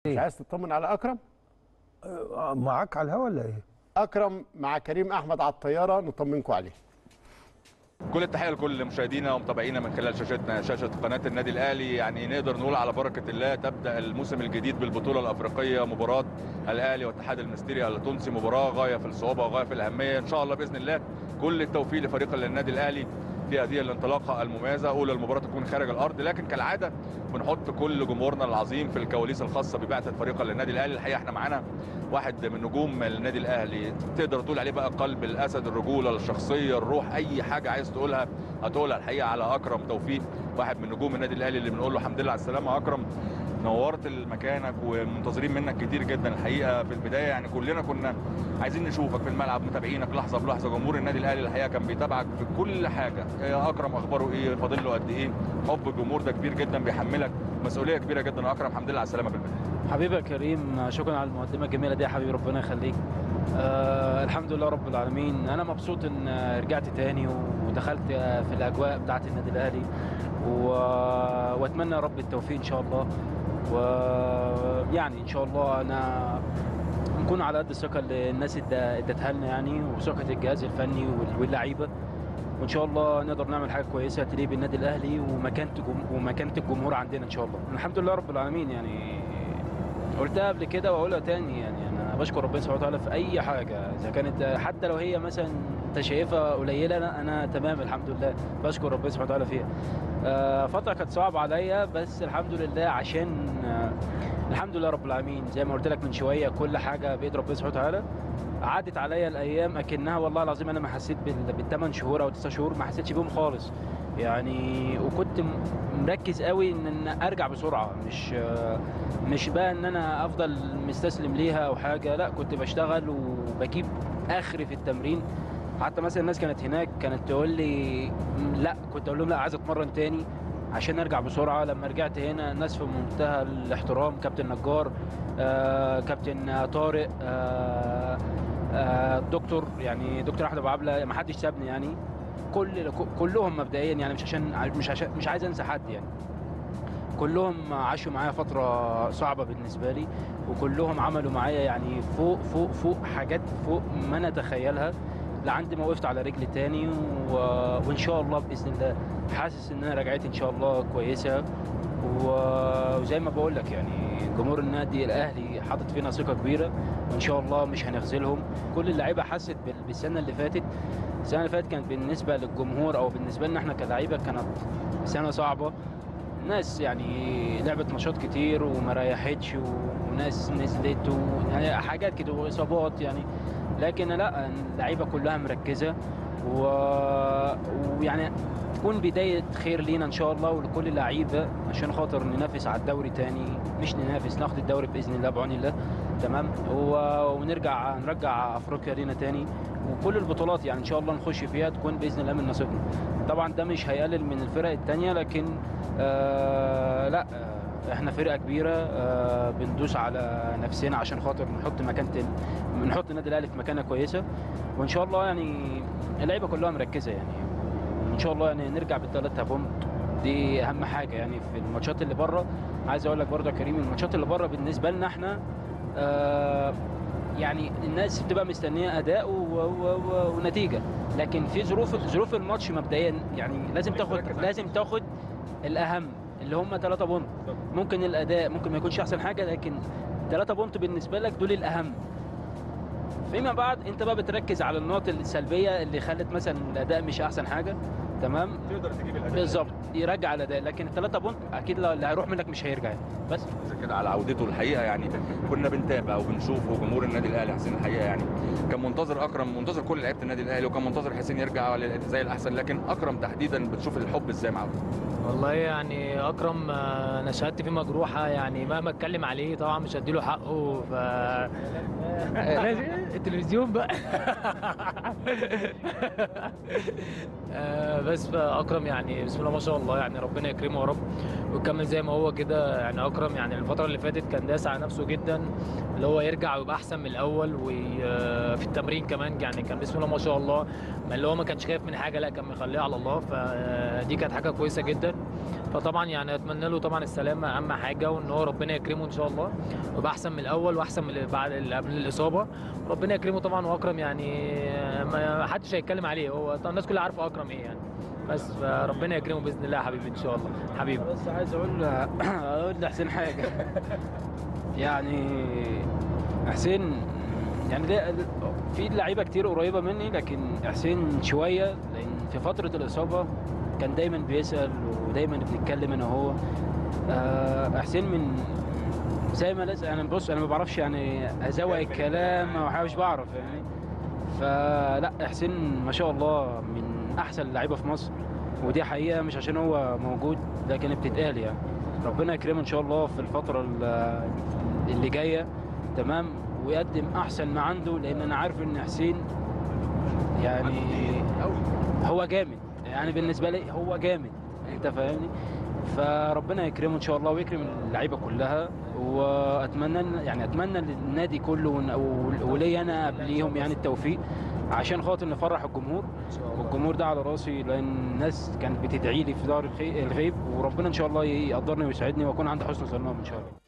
مش عايز تطمن على اكرم آه، معاك على الهوا ولا ايه؟ اكرم مع كريم احمد على الطياره نطمنكم عليه كل التحيه لكل مشاهدينا ومتابعينا من خلال شاشتنا شاشه قناه النادي الاهلي يعني نقدر نقول على بركه الله تبدا الموسم الجديد بالبطوله الافريقيه مباراه الاهلي والاتحاد المستري التونسي مباراه غايه في الصعوبه وغايه في الاهميه ان شاء الله باذن الله كل التوفيق لفريق النادي الاهلي في هذه الانطلاقه المميزه اولى المباراه تكون خارج الارض لكن كالعاده بنحط كل جمهورنا العظيم في الكواليس الخاصه ببعثه فريق النادي الاهلي الحقيقه احنا معانا واحد من نجوم النادي الاهلي تقدر تقول عليه بقى قلب الاسد الرجوله الشخصيه الروح اي حاجه عايز تقولها هتقولها الحقيقه على اكرم توفيق واحد من نجوم النادي الاهلي اللي بنقول له الحمد لله على السلامه يا اكرم نورت مكانك ومنتظرين منك كتير جدا الحقيقه في البدايه يعني كلنا كنا عايزين نشوفك في الملعب متابعينك لحظه بلحظه جمهور النادي الاهلي الحقيقه كان بيتابعك في كل حاجه يا اكرم اخباره ايه فاضل له قد ايه حب الجمهور ده كبير جدا بيحملك مسؤوليه كبيره جدا يا اكرم الحمد لله على السلامه في البدايه حبيبي يا كريم شكرا على المقدمه الجميله دي يا حبيبي ربنا يخليك آه الحمد لله رب العالمين انا مبسوط ان رجعت تاني ودخلت في الاجواء بتاعه النادي الاهلي و... واتمنى يا رب التوفيق ان شاء الله ويعني ان شاء الله انا نكون على قد الثقه اللي الناس ادتها لنا يعني وثقه الجهاز الفني واللعيبه وان شاء الله نقدر نعمل حاجه كويسه تليق بالنادي الاهلي ومكانه ومكانه الجمهور عندنا ان شاء الله الحمد لله رب العالمين يعني قلتها قبل كده واقولها تاني يعني انا بشكر ربنا سبحانه وتعالى في اي حاجه اذا كانت حتى لو هي مثلا انت شايفها قليله انا, أنا تمام الحمد لله بشكر ربنا سبحانه وتعالى فيها آه فتره كانت صعبه عليا بس الحمد لله عشان آه الحمد لله رب العالمين زي ما قلت لك من شويه كل حاجه بايد ربنا سبحانه وتعالى عدت عليا الايام اكنها والله العظيم انا ما حسيت بالثمان شهور او تسع شهور ما حسيتش بيهم خالص يعني وكنت مركز قوي ان ارجع بسرعه مش مش بقى ان انا افضل مستسلم ليها او حاجه لا كنت بشتغل وبجيب اخري في التمرين حتى مثلا الناس كانت هناك كانت تقول لي لا كنت اقول لهم لا عايز اتمرن تاني عشان ارجع بسرعه لما رجعت هنا الناس في منتهى الاحترام كابتن نجار آه كابتن طارق آه آه دكتور يعني دكتور احمد ابو عبله ما حدش سابني يعني كل كلهم مبدئيا يعني مش عشان مش عشان مش عايز انسى حد يعني كلهم عاشوا معايا فتره صعبه بالنسبه لي وكلهم عملوا معايا يعني فوق فوق فوق حاجات فوق ما نتخيلها لعند ما وقفت على رجلي تاني و... وان شاء الله باذن الله حاسس ان انا رجعت ان شاء الله كويسه و... وزي ما بقول لك يعني جمهور النادي الاهلي حاطط فينا ثقه كبيره وان شاء الله مش هنخذلهم كل اللعيبه حست بالسنه اللي فاتت السنه اللي فاتت كانت بالنسبه للجمهور او بالنسبه لنا احنا كلعيبه كانت سنه صعبه ناس يعني لعبت ماتشات كتير وما ريحتش وناس نزلت وحاجات كده واصابات يعني لكن لا اللعيبه كلها مركزه و... ويعني تكون بدايه خير لينا ان شاء الله ولكل اللعيبه عشان خاطر ننافس على الدوري تاني مش ننافس ناخد الدوري باذن الله بعون الله تمام و... ونرجع نرجع افريقيا لينا تاني وكل البطولات يعني ان شاء الله نخش فيها تكون باذن الله من نصيبنا طبعا ده مش هيقلل من الفرق التانيه لكن آه لا آه احنا فرقه كبيره آه بندوس على نفسنا عشان خاطر نحط مكان نحط النادي الاهلي في مكانه كويسه وان شاء الله يعني اللعيبه كلها مركزه يعني ان شاء الله يعني نرجع بالثلاثه بونت دي اهم حاجه يعني في الماتشات اللي بره عايز اقول لك برضه يا كريم الماتشات اللي بره بالنسبه لنا احنا آه يعني الناس بتبقى مستنيه اداء و... و... و... ونتيجه لكن في ظروف ظروف الماتش مبدئيا يعني لازم تاخد لازم تاخد الاهم اللي هم 3 بونت ممكن الاداء ممكن ما يكونش احسن حاجه لكن 3 بونت بالنسبه لك دول الاهم فيما بعد انت بقى بتركز على النقط السلبيه اللي خلت مثلا الاداء مش احسن حاجه تمام تقدر تجيب الاداء بالظبط يرجع الاداء لكن الثلاثه بونت اكيد اللي هيروح منك مش هيرجع يعني بس كده على عودته الحقيقه يعني كنا بنتابع وبنشوف وجمهور النادي الاهلي حسين الحقيقه يعني كان منتظر اكرم منتظر كل لعيبه النادي الاهلي وكان منتظر حسين يرجع زي الاحسن لكن اكرم تحديدا بتشوف الحب ازاي معاه والله يعني اكرم انا شهادتي فيه مجروحه يعني مهما اتكلم عليه طبعا مش هديله حقه ف التلفزيون بقى بس فاكرم يعني بسم الله ما شاء الله يعني ربنا يكرمه يا رب ويكمل زي ما هو كده يعني اكرم يعني الفتره اللي فاتت كان داس على نفسه جدا اللي هو يرجع ويبقى احسن من الاول وفي التمرين كمان يعني كان بسم الله ما شاء الله ما اللي هو ما كانش خايف من حاجه لا كان مخليها على الله فدي كانت حاجه كويسه جدا فطبعا يعني اتمنى له طبعا السلامه اهم حاجه وان هو ربنا يكرمه ان شاء الله ويبقى احسن من الاول واحسن من اللي بعد اللي قبل الاصابه ربنا يكرمه طبعا واكرم يعني ما حدش هيتكلم عليه هو طبعا الناس كلها عارفه اكرم ايه يعني بس فربنا يكرمه باذن الله يا حبيبي ان شاء الله حبيبي بس عايز اقول اقول لحسين حاجه يعني حسين يعني ده في لعيبه كتير قريبه مني لكن حسين شويه لان في فتره الاصابه كان دايما بيسال ودايما بنتكلم انا وهو آه، حسين من زي ما لازم انا بص انا ما بعرفش يعني ازوق الكلام او حاجه مش بعرف يعني فلا حسين ما شاء الله من احسن اللعيبه في مصر ودي حقيقه مش عشان هو موجود لكن بتتقال يعني ربنا يكرمه ان شاء الله في الفتره ال- اللي جايه تمام ويقدم احسن ما عنده لان انا عارف ان حسين يعني هو جامد يعني بالنسبه لي هو جامد انت فاهمني فربنا يكرمه ان شاء الله ويكرم اللعيبه كلها واتمنى إن- يعني اتمنى للنادي كله ون- وليا انا قبليهم يعني التوفيق عشان خاطر نفرح الجمهور والجمهور ده على راسي لان الناس كانت بتدعي لي في دار الخي- الغيب وربنا ان شاء الله يقدرني ويساعدني واكون عند حسن ظنهم ان شاء الله